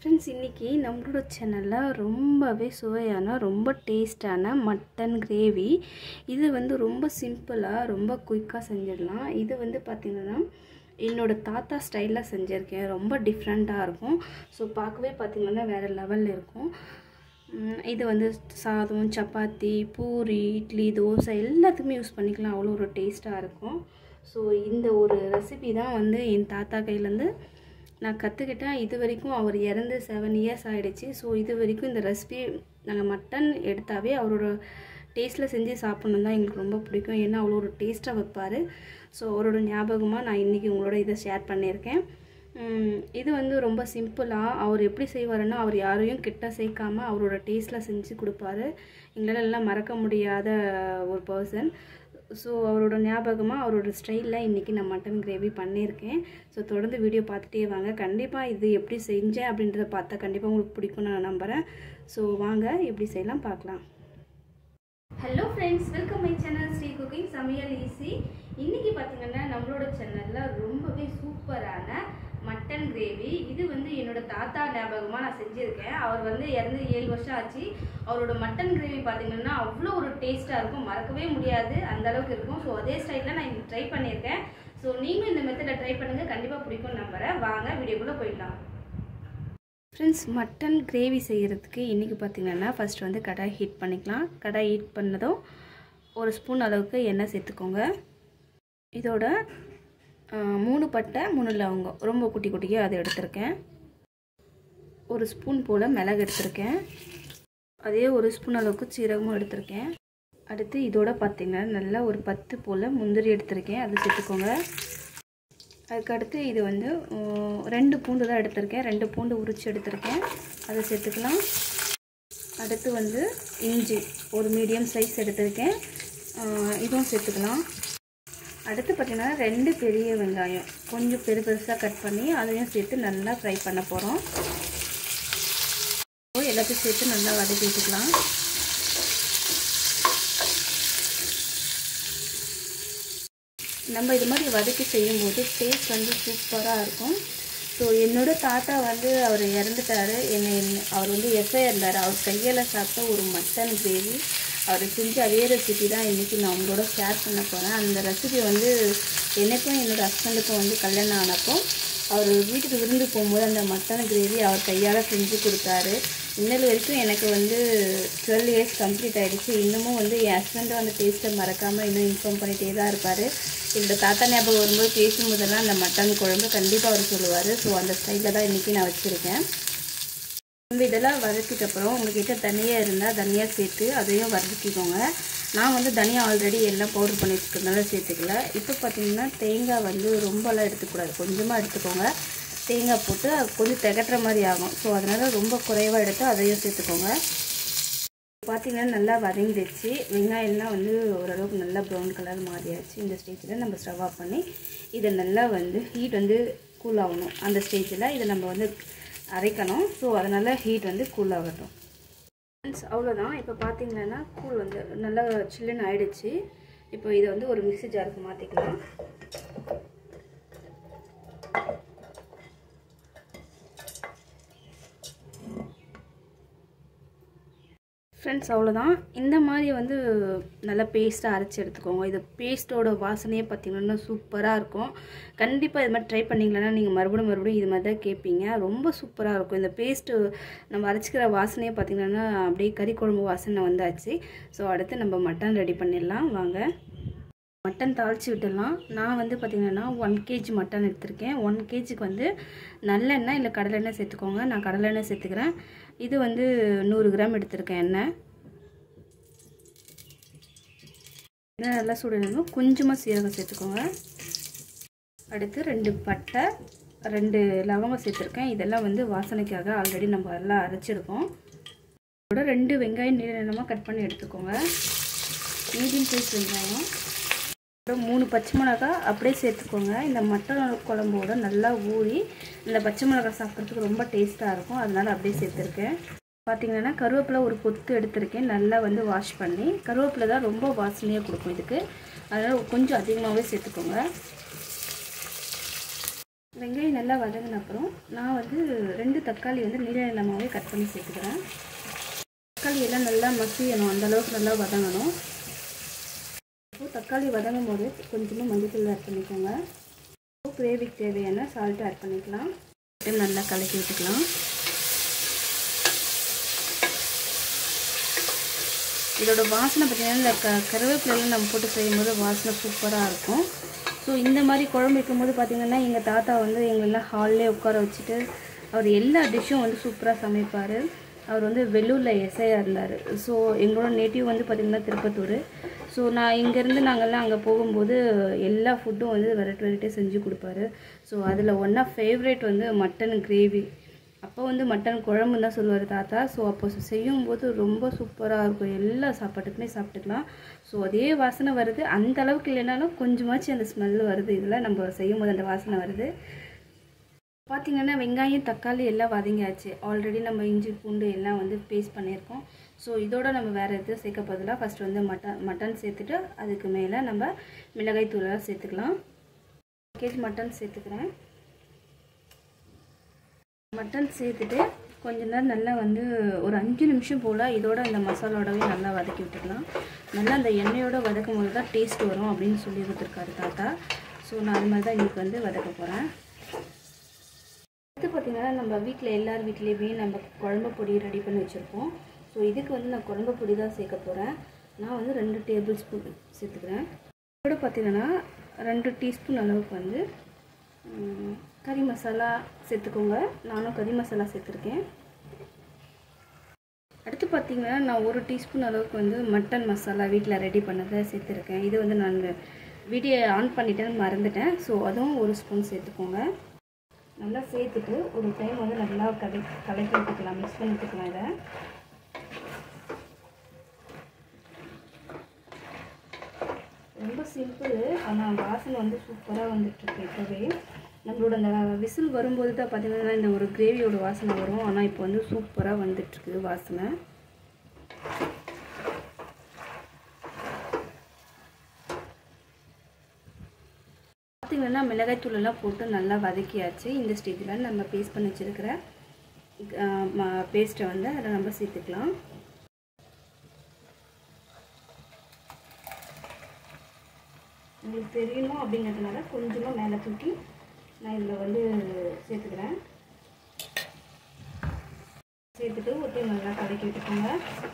friends இன்றைக்கி நம்மளோட சேனலில் ரொம்பவே சுவையான ரொம்ப டேஸ்டான மட்டன் கிரேவி இது வந்து ரொம்ப சிம்பிளாக ரொம்ப குயிக்காக செஞ்சிடலாம் இது வந்து பார்த்திங்கன்னா என்னோடய தாத்தா ஸ்டைலில் செஞ்சுருக்கேன் ரொம்ப டிஃப்ரெண்ட்டாக இருக்கும் ஸோ பார்க்கவே பார்த்திங்கன்னா வேறு லெவலில் இருக்கும் உம், இது வந்து சாதம் சப்பாத்தி பூரி இட்லி தோசை எல்லாத்துக்குமே யூஸ் பண்ணிக்கலாம் அவ்வளோ ஒரு டேஸ்ட்டாக இருக்கும் ஸோ இந்த ஒரு ரெசிபி தான் வந்து என் தாத்தா கையிலேருந்து நான் கற்றுக்கிட்டேன் இது வரைக்கும் அவர் இறந்து செவன் இயர்ஸ் ஆகிடுச்சு ஸோ இது வரைக்கும் இந்த ரெசிபி நாங்கள் மட்டன் எடுத்தாவே அவரோட டேஸ்ட்டில் செஞ்சு சாப்பிட்ணும் தான் எங்களுக்கு ரொம்ப பிடிக்கும் ஏன்னா அவ்வளோ ஒரு டேஸ்ட்டாக வைப்பார் ஸோ அவரோட ஞாபகமாக நான் இன்றைக்கி உங்களோட இதை ஷேர் பண்ணியிருக்கேன் உம், இது வந்து ரொம்ப சிம்பிளாக அவர் எப்படி செய்வாருன்னா அவர் யாரையும் கிட்ட சேர்க்காம அவரோட டேஸ்ட்டில் செஞ்சு கொடுப்பாரு எங்களால் எல்லாம் மறக்க முடியாத ஒரு பர்சன் ஸோ அவரோட ஞாபகமாக அவரோட ஸ்டைலில் இன்றைக்கி நான் மட்டன் கிரேவி பண்ணியிருக்கேன் ஸோ தொடர்ந்து வீடியோ பார்த்துட்டே வாங்க கண்டிப்பாக இது எப்படி செஞ்சேன் அப்படின்றத பார்த்தா கண்டிப்பாக உங்களுக்கு பிடிக்கும்னு நான் நம்புகிறேன் ஸோ வாங்க எப்படி செய்யலாம் பார்க்கலாம் hello friends welcome my channel Sri cooking சமையல் ஈஸி இன்னைக்கு பார்த்தீங்கன்னா நம்மளோட சேனலில் ரொம்பவே சூப்பரான மட்டன் கிரேவி இது வந்து என்னோட தாத்தா ஞாபகமாக நான் செஞ்சுருக்கேன் அவர் வந்து இறந்து ஏழு வருஷம் ஆச்சு அவரோட மட்டன் கிரேவி பார்த்தீங்கன்னா அவ்வளோ ஒரு டேஸ்ட்டாக இருக்கும் மறக்கவே முடியாது அந்த அளவுக்கு இருக்கும் ஸோ அதே ஸ்டைலில் நான் இன்னைக்கு ட்ரை பண்ணியிருக்கேன் ஸோ நீங்களும் இந்த மெத்தடில் ட்ரை பண்ணுங்கள் கண்டிப்பாக பிடிக்கும்னு நம்புகிறேன் வாங்க வீடியோக்குள்ளே போயிடலாம் ஃப்ரெண்ட்ஸ் மட்டன் கிரேவி செய்கிறதுக்கு இன்றைக்கி பார்த்தீங்கன்னா ஃபஸ்ட் வந்து கடாய் ஹீட் பண்ணிக்கலாம் கடாய் ஹீட் பண்ணதும் ஒரு ஸ்பூன் அளவுக்கு எண்ணெய் சேர்த்துக்கோங்க இதோட ஆ, மூணு பட்டை மூணு லவங்கம் ரொம்ப குட்டி குட்டியாக அதை எடுத்திருக்கேன் ஒரு ஸ்பூன் போல் மிளகு எடுத்திருக்கேன் அதே ஒரு ஸ்பூன் அளவுக்கு சீரகமும் எடுத்திருக்கேன் அடுத்து இதோட பார்த்தீங்கன்னா நல்லா ஒரு பத்து போல் முந்திரி எடுத்திருக்கேன் அது சேர்த்துக்கோங்க அதுக்கடுத்து இது வந்து உம், ரெண்டு பூண்டு தான் எடுத்திருக்கேன் ரெண்டு பூண்டு உரித்து எடுத்திருக்கேன் அதை சேர்த்துக்கலாம் அடுத்து வந்து இஞ்சி ஒரு மீடியம் சைஸ் எடுத்திருக்கேன் ஆஹ், இதுவும் சேர்த்துக்கலாம் அடுத்து பார்த்திங்கன்னா ரெண்டு பெரிய வெங்காயம் கொஞ்சம் பெரு பெருசாக கட் பண்ணி அதையும் சேர்த்து நல்லா ஃப்ரை பண்ண போகிறோம் எல்லாத்தையும் சேர்த்து நல்லா வதக்கி விட்டுக்கலாம் நம்ம இது மாதிரி வதக்கி செய்யும்போது டேஸ்ட் வந்து சூப்பராக இருக்கும் ஸோ என்னோட தாத்தா வந்து அவர் இறந்துட்டார் என்னை என்ன- அவர் வந்து எஸ்ஐ இருந்தார் அவர் கையால் சாப்பிட்ட ஒரு மட்டன் கிரேவி அவர் செஞ்ச அதே ரெசிபி தான் இன்றைக்கி நான் உங்களோட ஷேர் பண்ண போகிறேன் அந்த ரெசிபி வந்து எனக்கும் என்னோடய ஹஸ்பண்டுக்கும் வந்து கல்யாணம் ஆனப்போ அவர் வீட்டுக்கு விருந்து போகும்போது அந்த மட்டன் கிரேவி அவர் கையால் செஞ்சு கொடுத்தாரு இன்னொரு வரைக்கும் எனக்கு வந்து டுவெல் இயர்ஸ் கம்ப்ளீட் ஆகிடுச்சு இன்னமும் வந்து என் ஹஸ்பண்டும் அந்த டேஸ்ட்டை மறக்காமல் இன்னும் இன்ஃபார்ம் பண்ணிகிட்டே தான் இருப்பார் இந்த தாத்தா ஞாபகம் வரும்போது பேசும்போதெல்லாம் அந்த மட்டன் குழம்பு கண்டிப்பாக அவர் சொல்லுவார் ஸோ அந்த ஸ்டைலில் தான் இன்றைக்கி நான் வச்சுருக்கேன் நம்ம இதெல்லாம் வதக்கிட்ட அப்புறம் உங்ககிட்ட தனியாக இருந்தால் தனியாக சேர்த்து அதையும் வதக்கிக்கோங்க நான் வந்து தனியாக ஆல்ரெடி எல்லாம் பவுடர் பண்ணி வச்சுக்கிறதுனால சேர்த்துக்கல இப்போ பார்த்தீங்கன்னா தேங்காய் வந்து ரொம்பலாம் எடுத்துக்கூடாது கொஞ்சமாக எடுத்துக்கோங்க தேங்காய் போட்டு அது கொஞ்சம் திகட்டுற மாதிரி ஆகும் ஸோ அதனால் ரொம்ப குறைவாக எடுத்து அதையும் சேர்த்துக்கோங்க பார்த்தீங்கன்னா நல்லா வதங்கிடுச்சு வெங்காயம்லாம் வந்து ஓரளவுக்கு நல்லா ப்ரௌன் கலர் மாறியாச்சு இந்த ஸ்டேஜில் நம்ம ஸ்டவ் ஆஃப் பண்ணி இதை நல்லா வந்து ஹீட் வந்து கூல் ஆகணும் அந்த ஸ்டேஜில் இதை நம்ம வந்து அரைக்கணும் ஸோ அதனால் ஹீட் வந்து கூல் ஆகட்டும் ஃப்ரெண்ட்ஸ் அவ்வளோதான் இப்போ பார்த்தீங்கன்னா கூல் வந்து நல்லா சில்லுன்னு ஆயிடுச்சு இப்போ இதை வந்து ஒரு மிக்ஸி ஜாருக்கு மாற்றிக்கலாம் ஃப்ரெண்ட்ஸ் அவ்வளோதான் இந்த மாதிரி வந்து நல்லா பேஸ்ட்டாக அரைச்சி எடுத்துக்கோங்க இது பேஸ்ட்டோட வாசனையே பார்த்தீங்கன்னா சூப்பராக இருக்கும் கண்டிப்பாக இது மாதிரி ட்ரை பண்ணிங்களன்னா நீங்கள் மறுபடியும் மறுபடியும் இது மாதிரி தான் கேட்பீங்க ரொம்ப சூப்பராக இருக்கும் இந்த பேஸ்ட்டு நம்ம அரைச்சிக்கிற வாசனையே பார்த்தீங்கன்னா அப்படியே கறி குழம்பு வாசனை வந்தாச்சு ஸோ அடுத்து நம்ம மட்டன் ரெடி பண்ணிடலாம் வாங்க மட்டன் தாளித்து விட்டுடலாம் நான் வந்து பார்த்திங்கன்னா ஒன் கேஜி மட்டன் எடுத்திருக்கேன் ஒன் கேஜிக்கு வந்து நல்லெண்ணெய் இல்லை கடலெண்ணெய் சேர்த்துக்கோங்க நான் கடலெண்ணெய் சேர்த்துக்கிறேன் இது வந்து நூறு கிராம் எடுத்திருக்கேன் எண்ணெய் எண்ணெய் நல்லா சுடணும் கொஞ்சமாக சீரகம் சேர்த்துக்கோங்க அடுத்து ரெண்டு பட்டை ரெண்டு லவங்கம் சேர்த்துருக்கேன் இதெல்லாம் வந்து வாசனைக்காக ஆல்ரெடி நம்ம எல்லாம் அரைச்சிருக்கோம் இதோட ரெண்டு வெங்காயம் நீள நீளமாக கட் பண்ணி எடுத்துக்கோங்க மீடியம் சைஸ் வெங்காயம் அப்புறம் மூணு பச்சை மிளகா அப்படியே சேர்த்துக்கோங்க இந்த மட்டன் குழம்போட நல்லா ஊறி இந்த பச்சை மிளகா சாப்பிட்றதுக்கு ரொம்ப டேஸ்ட்டாக இருக்கும் அதனால் அப்படியே சேர்த்துருக்கேன் பார்த்தீங்கன்னா கருவேப்பிலை ஒரு கொத்து எடுத்திருக்கேன் நல்லா வந்து வாஷ் பண்ணி கருவேப்பிலை தான் ரொம்ப வாசனையாக கொடுக்கும் இதுக்கு அதனால் கொஞ்சம் அதிகமாகவே சேர்த்துக்கோங்க வெங்காயம் நல்லா வதங்கின அப்புறம் நான் வந்து ரெண்டு தக்காளி வந்து நீல நிலமாகவே கட் பண்ணி சேர்த்துக்கிறேன் தக்காளி எல்லாம் நல்லா மசியணும் அந்தளவுக்கு நல்லா வதங்கணும் இப்போ தக்காளி வதங்கும் போது கொஞ்சமாக மஞ்சள் ஆட் பண்ணிக்கோங்க கிரேவிக்கு தேவையான சால்ட்டு ஆட் பண்ணிக்கலாம் நல்லா கலக்கி விட்டுக்கலாம் இதோட வாசனை பார்த்திங்கன்னா இந்த க கருவேப்பிலையெல்லாம் நம்ம போட்டு செய்யும்போது வாசனை சூப்பராக இருக்கும் ஸோ இந்த மாதிரி குழம்பு வைக்கும்போது பார்த்திங்கன்னா எங்கள் தாத்தா வந்து எங்களெல்லாம் ஹால்லே உட்கார வச்சுட்டு அவர் எல்லா டிஷ்ஷும் வந்து சூப்பராக சமைப்பார் அவர் வந்து வெள்ளூரில் எஸ்ஐயாக இருந்தார் ஸோ எங்களோட நேட்டிவ் வந்து பார்த்திங்கன்னா திருப்பத்தூர் ஸோ நான் இங்கேருந்து நாங்கள்லாம் அங்கே போகும்போது எல்லா ஃபுட்டும் வந்து வெரைட்டி வெரைட்டியாக செஞ்சு கொடுப்பாரு ஸோ அதில் ஒன் ஆஃப் ஃபேவரேட் வந்து மட்டன் கிரேவி அப்போ வந்து மட்டன் குழம்பு தான் சொல்லுவார் தாத்தா ஸோ அப்போ செய்யும்போது ரொம்ப சூப்பராக இருக்கும் எல்லா சாப்பாட்டுக்குமே சாப்பிட்டுக்கலாம் ஸோ அதே வாசனை வருது அந்த அளவுக்கு இல்லைனாலும் கொஞ்சமாச்சும் அந்த ஸ்மெல் வருது இதில் நம்ம செய்யும் போது அந்த வாசனை வருது பார்த்திங்கன்னா வெங்காயம் தக்காளி எல்லாம் வதங்கியாச்சு ஆல்ரெடி நம்ம இஞ்சி பூண்டு எல்லாம் வந்து பேஸ்ட் பண்ணியிருக்கோம் ஸோ இதோட நம்ம வேறு எதுவும் சேர்க்க பதிலாக ஃபஸ்ட் வந்து மட்டன் மட்டன் சேர்த்துட்டு அதுக்கு மேலே நம்ம மிளகாய் தூளெல்லாம் சேர்த்துக்கலாம் கேஜி மட்டன் சேர்த்துக்கிறேன் மட்டன் சேர்த்துட்டு கொஞ்ச நேரம் நல்லா வந்து ஒரு அஞ்சு நிமிஷம் போல் இதோட இந்த மசாலாவோடவே நல்லா வதக்கி விட்டுக்கலாம் நல்லா அந்த எண்ணெயோட வதக்கும் போது தான் டேஸ்ட் வரும் அப்படின்னு சொல்லி கொடுத்துருக்காரு தாத்தா ஸோ நான் அது மாதிரி தான் இன்றைக்கி வந்து வதக்க போகிறேன் அடுத்து பார்த்திங்கன்னா நம்ம வீட்டில் எல்லார் வீட்லேயுமே நம்ம குழம்பு பொடி ரெடி பண்ணி வச்சுருப்போம் ஸோ இதுக்கு வந்து நான் குழம்பு பொடி தான் சேர்க்க போகிறேன் நான் வந்து ரெண்டு டேபிள் ஸ்பூன் சேர்த்துக்கிறேன் இதோட பார்த்திங்கன்னா ரெண்டு டீஸ்பூன் அளவுக்கு வந்து கறி மசாலா சேர்த்துக்கோங்க நானும் கறி மசாலா சேர்த்துருக்கேன் அடுத்து பார்த்திங்கன்னா நான் ஒரு டீஸ்பூன் அளவுக்கு வந்து மட்டன் மசாலா வீட்டில் ரெடி பண்ணதை சேர்த்துருக்கேன் இது வந்து நான் வீடியோ ஆன் பண்ணிட்டேன்னு மறந்துட்டேன் ஸோ அதுவும் ஒரு ஸ்பூன் சேர்த்துக்கோங்க நல்லா சேர்த்துட்டு ஒரு டைம் வந்து நல்லா கலை கலக்கி விட்டுக்கலாம் மிக்ஸ் பண்ணி விட்டுக்கலாம் இதை ரொம்ப சிம்பிள் ஆனால் வாசனை வந்து சூப்பராக வந்துட்டுருக்கு இப்போவே நம்மளோட அந்த விசில் வரும்போது தான் பார்த்திங்கன்னா இந்த ஒரு கிரேவியோட வாசனை வரும் ஆனால் இப்போ வந்து சூப்பராக வந்துட்டுருக்கு வாசனை பார்த்திங்கன்னா மிளகாய் தூளெல்லாம் போட்டு நல்லா வதக்கியாச்சு இந்த ஸ்டேஜில் நம்ம பேஸ்ட் பண்ணி வச்சுருக்கிற பேஸ்ட்டை வந்து அதில் நம்ம சேர்த்துக்கலாம் உங்களுக்கு தெரியணும் அப்படிங்கிறதுனால கொஞ்சமாக மேலே தூக்கி நான் இதில் வந்து சேர்த்துக்கிறேன் சேர்த்துட்டு ஒட்டி நல்லா கலக்கி விட்டுக்கோங்க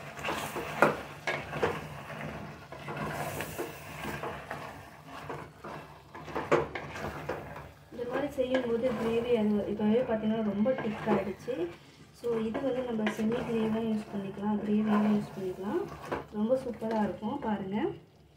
இந்த மாதிரி செய்யும்போது கிரேவி அது இப்போவே பார்த்தீங்கன்னா ரொம்ப திக் ஆகிடுச்சு ஸோ இது வந்து நம்ம செமி கிரேவியாக யூஸ் பண்ணிக்கலாம் கிரேவியாக யூஸ் பண்ணிக்கலாம் ரொம்ப சூப்பராக இருக்கும் பாருங்கள்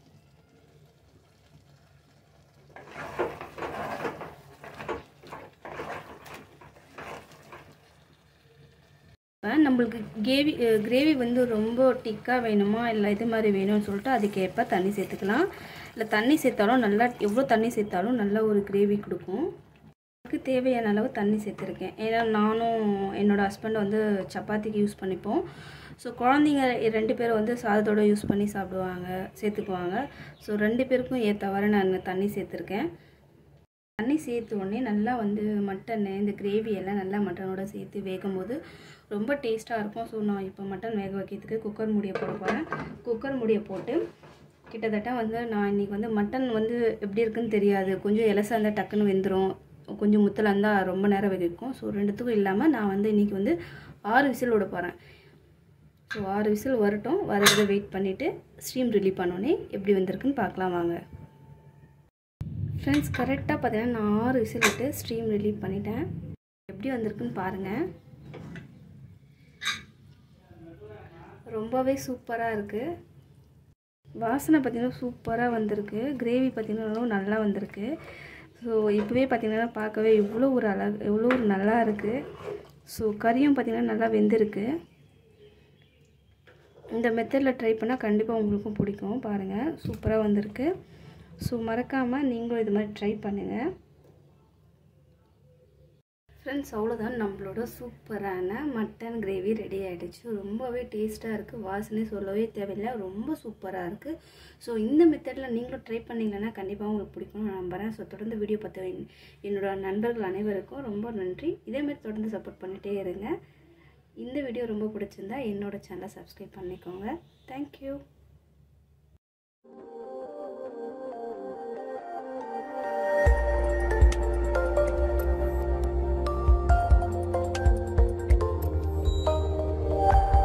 நம்மளுக்கு கிரேவி கிரேவி வந்து ரொம்ப திக்காக வேணுமா இல்லை இது மாதிரி வேணும்னு சொல்லிட்டு அதுக்கேற்ப தண்ணி சேர்த்துக்கலாம் இல்லை தண்ணி சேர்த்தாலும் நல்லா எவ்வளோ தண்ணி சேர்த்தாலும் நல்ல ஒரு கிரேவி கொடுக்கும் அதுக்கு தேவையான அளவு தண்ணி சேர்த்துருக்கேன் ஏன்னா நானும் என்னோடய ஹஸ்பண்ட் வந்து சப்பாத்திக்கு யூஸ் பண்ணிப்போம் ஸோ குழந்தைங்க ரெண்டு பேரும் வந்து சாதத்தோடு யூஸ் பண்ணி சாப்பிடுவாங்க சேர்த்துக்குவாங்க ஸோ ரெண்டு பேருக்கும் ஏற்றவாறு நான் தண்ணி சேர்த்துருக்கேன் தண்ணி சேர்த்து உடனே நல்லா வந்து மட்டன் இந்த கிரேவி எல்லாம் நல்லா மட்டனோட சேர்த்து வேகும் போது ரொம்ப டேஸ்ட்டாக இருக்கும் ஸோ நான் இப்போ மட்டன் வேக வைக்கிறதுக்கு குக்கர் மூடியை போட போகிறேன் குக்கர் மூடியை போட்டு கிட்டத்தட்ட வந்து நான் இன்றைக்கி வந்து மட்டன் வந்து எப்படி இருக்குன்னு தெரியாது கொஞ்சம் இலசாக இருந்தால் டக்குன்னு வெந்துடும் கொஞ்சம் முத்தலாக இருந்தால் ரொம்ப நேரம் வேகிக்கும் ஸோ ரெண்டுத்துக்கும் இல்லாமல் நான் வந்து இன்றைக்கி வந்து ஆறு விசில் விட போகிறேன் ஸோ ஆறு விசில் வரட்டும் வரதை வெயிட் பண்ணிவிட்டு ஸ்டீம் ரிலீவ் பண்ணோன்னே எப்படி வந்திருக்குன்னு பார்க்கலாம் வாங்க ஃப்ரெண்ட்ஸ் கரெக்டாக பார்த்தீங்கன்னா நான் ஆறு விசில் விட்டு ஸ்ட்ரீம் ரிலீவ் பண்ணிட்டேன் எப்படி வந்திருக்குன்னு பாருங்கள் ரொம்பவே சூப்பராக இருக்குது வாசனை பார்த்திங்கன்னா சூப்பராக வந்திருக்கு கிரேவி பார்த்திங்கன்னா நல்லா வந்திருக்கு ஸோ இப்போவே பார்த்திங்கன்னா பார்க்கவே இவ்வளோ ஒரு அழகு எவ்வளோ ஒரு நல்லா இருக்குது ஸோ கறியும் பார்த்திங்கன்னா நல்லா வெந்திருக்கு இந்த மெத்தடில் ட்ரை பண்ணால் கண்டிப்பாக உங்களுக்கும் பிடிக்கும் பாருங்கள் சூப்பராக வந்திருக்கு ஸோ மறக்காமல் நீங்களும் இது மாதிரி ட்ரை பண்ணுங்கள் ஃப்ரெண்ட்ஸ் அவ்வளோதான் நம்மளோட சூப்பரான மட்டன் கிரேவி ரெடி ஆகிடுச்சு ரொம்பவே டேஸ்ட்டாக இருக்குது வாசனை சொல்லவே தேவையில்லை ரொம்ப சூப்பராக இருக்குது ஸோ இந்த மெத்தடில் நீங்களும் ட்ரை பண்ணிங்கன்னா கண்டிப்பாக உங்களுக்கு பிடிக்கும் நான் நம்புகிறேன் ஸோ தொடர்ந்து வீடியோ பார்த்த என்- என்னோட நண்பர்கள் அனைவருக்கும் ரொம்ப நன்றி இதேமாதிரி தொடர்ந்து சப்போர்ட் பண்ணிகிட்டே இருங்க இந்த வீடியோ ரொம்ப பிடிச்சிருந்தா என்னோட சேனலை சப்ஸ்கிரைப் பண்ணிக்கோங்க தேங்க்யூ